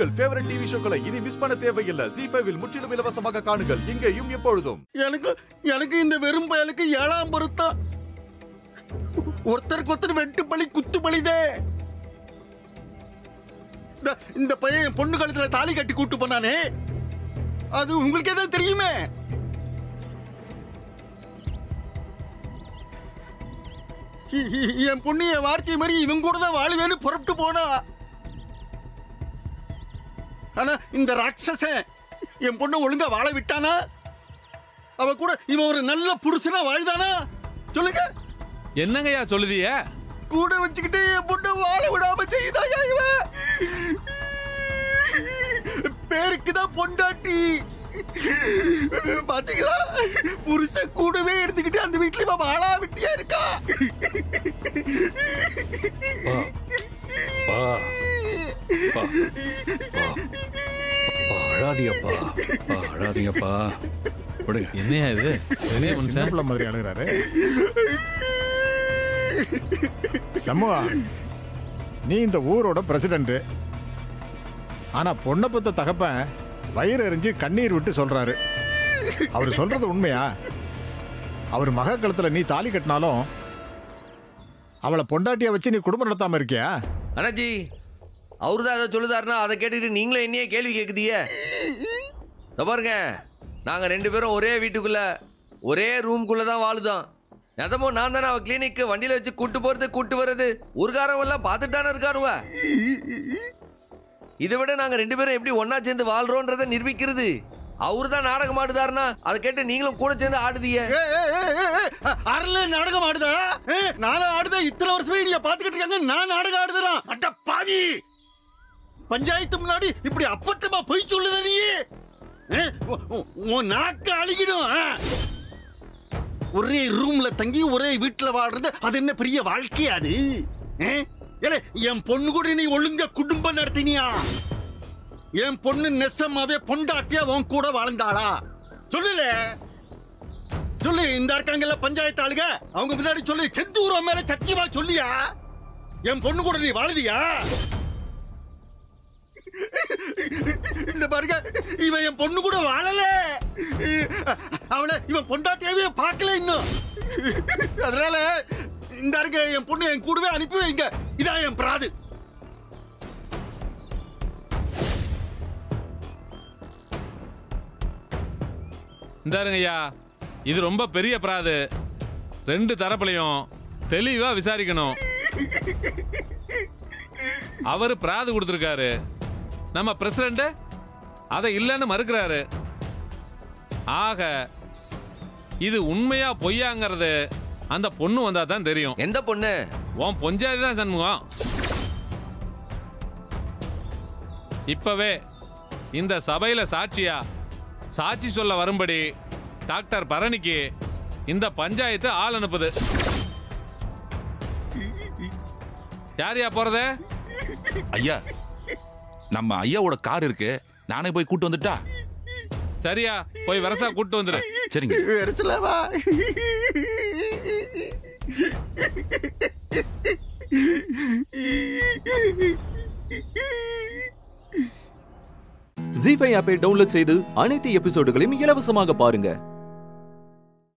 உங்கள் favourite TV ஷோக்களை இனி miss பண்ண தேவையில்லை ஜி ஃபைவில் முற்றிலும் இலவசமாக காணுங்கள் இங்கேயும் எப்பொழுதும் எனக்கு எனக்கு இந்த வெறும் பயலுக்கு ஏழாம் பொருத்தம் ஒருத்தருக்கு ஒருத்தர் வெட்டு பலி குத்து பலிதே இந்த- இந்த பையன் என் பொண்ணு கழுத்துல தாலி கட்டி கூட்டு போனானே அது உங்களுக்கே தான் தெரியுமே இ- இ- என் பொண்ணு என் வார்த்தை மாதிரி இவன் கூட தான் வாழுவேன்னு புறப்பட்டு போனா ஆனா இந்த ராட்சசன் என் பொண்ணு ஒழுங்கா வாழ விட்டானா அவ கூட இவன் ஒரு நல்ல புருஷனா வாழ்தானா சொல்லுங்க என்னங்கய்யா சொல்லுதிய கூட வச்சுக்கிட்டு என் பொண்ணு வாழ விடாம செய்தாயா இவன் பேருக்கு தான் பொண்டாட்டி பாத்தீங்களா புருஷன் கூடவே இருந்துகிட்டு அந்த வீட்டுல இவன் வாழா விட்டியா இருக்கா பா பா பா பா அழாதீங்கப்பா பா அழாதீங்கப்பா விடுங்க என்னையா இது பெரிய சின்ன மனுஷன் பிள்ளை மாதிரி அழுகிறாரு சண்முகா நீ இந்த ஊரோட பிரசிடண்ட் ஆனா பொண்ணை பத்த தகப்பன் வயிறு எறிஞ்சு கண்ணீர் விட்டு சொல்றாரு அவர் சொல்றது உண்மையா அவர் மக கழுத்துல நீ தாலி கட்டினாலும் அவளை பொண்டாட்டியா வச்சு நீ குடும்பம் நடத்தாம இருக்கியா அண்ணாச்சி அவரு தான் அதை சொல்லுதாருன்னா அதை கேட்டுக்கிட்டு நீங்களும் என்னையே கேள்வி கேட்குதீங்க இதோ பாருங்க நாங்கள் ரெண்டு பேரும் ஒரே வீட்டுக்குள்ள ஒரே ரூம்குள்ள தான் வாழுதோம் நிதமோ நான் தானே அவ கிளினிக்கு வண்டியில வச்சு கூட்டு போறது கூட்டு வர்றது ஊர்காரவங்க எல்லாம் பார்த்துட்டு தானே இருக்கானுவ இதை விட நாங்க ரெண்டு பேரும் எப்படி ஒண்ணா சேர்ந்து வாழ்றோன்றதை நிரூபிக்கிறது அவரு தான் நாடகம் ஆடுதாருன்னா அதை கேட்டு நீங்களும் கூட சேர்ந்து ஆடுதீங்க அரல நாடகம் ஆடுதா ஏ, நானும் ஆடுதேன் இத்தனை வருஷமே நீங்க பாத்துக்கிட்டு இருக்காங்க நான் நாடகம் ஆடுதா அட்ட பாவி பஞ்சாயத்து முன்னாடி இப்படி அப்பட்டமா பொய் சொல்லுத நீ ஏ, உ- உ- உன் நாக்கு அழுகிடும் ஆ. ஒரே ரூம்ல தங்கி ஒரே வீட்டுல வாழ்றது அது என்ன பெரிய வாழ்க்கையா அது ஏ? ஏலே, என் பொண்ணு கூட நீ ஒழுங்கா குடும்பம் நடத்தினியா என் பொண்ணு நெசமாவே பொண்டாட்டியா உன் கூட வாழ்ந்தாளா சொல்லல சொல்லு இந்த இருக்காங்கல்ல பஞ்சாயத்து ஆளுங்க அவங்க முன்னாடி சொல்லு செந்தூரம் மேல சத்தியமா சொல்லியா என் பொண்ணு கூட நீ வாழுதியா இந்த பாருங்க இவன் என் பொண்ணு கூட வாழல அவளை இவன் பொண்டாட்டியாவே பார்க்கல இன்னும் அதனால இந்த இருக்க என் பொண்ணு என் கூடவே அனுப்பி வைங்க இதான் என் பிராது இந்தாருங்கய்யா இது ரொம்ப பெரிய பிராது ரெண்டு தரப்புலையும் தெளிவா விசாரிக்கணும் அவரு பிராது கொடுத்துருக்காரு நம்ம பிரசிடண்ட் அதை இல்லைன்னு மறுக்கிறாரு ஆக இது உண்மையா பொய்யாங்கிறது அந்த பொண்ணு வந்தா தான் தெரியும் எந்த பொண்ணு உன் பொஞ்சாதி தான் சண்முகம் இப்பவே இந்த சபையில சாட்சியா சாட்சி சொல்ல வரும்படி டாக்டர் பரணிக்கு இந்த பஞ்சாயத்து ஆள் அனுப்புது யார் யா போறது ஐயா நம்ம ஐயாவோட கார் இருக்கு நானே போய் கூட்டு வந்துட்டா சரியா போய் வரசா கூட்டு வந்துரு சரிங்க வெரசலவா ஜி ஃபைவ் ஆப்பை டவுன்லோட் செய்து அனைத்து எபிசோடுகளையும் இலவசமாக பாருங்க